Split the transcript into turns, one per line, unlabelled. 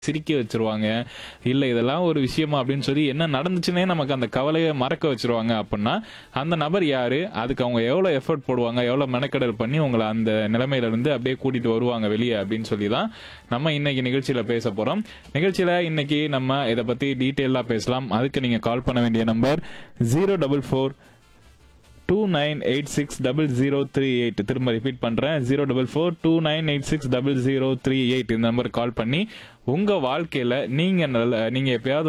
சிரிக்க வச்சிருவாங்க இல்ல இதெல்லாம் ஒரு விஷயமா அப்படின்னு சொல்லி என்ன நடந்துச்சுன்னே நமக்கு அந்த கவலையை மறக்க வச்சிருவாங்க அப்படின்னா அந்த நபர் யாரு அதுக்கு அவங்க எவ்வளவு எஃபர்ட் போடுவாங்க எவ்வளவு மெனக்கெடல் பண்ணி உங்களை அந்த நிலைமையில இருந்து அப்படியே கூட்டிட்டு வருவாங்க வெளியே அப்படின்னு சொல்லி தான் நம்ம இன்னைக்கு நிகழ்ச்சியில பேச போறோம் நிகழ்ச்சியில இன்னைக்கு நம்ம இதை பத்தி டீட்டெயிலா பேசலாம் அதுக்கு நீங்க கால் பண்ண வேண்டிய number zero double four two nine eight six double zero three eight திரும்ப ரிப்பீட் பண்றேன் zero double four two nine eight six double zero three eight இந்த நம்பர் கால் பண்ணி உங்க வாழ்க்கையில நீங்க நல்ல நீங்க எப்பயாவது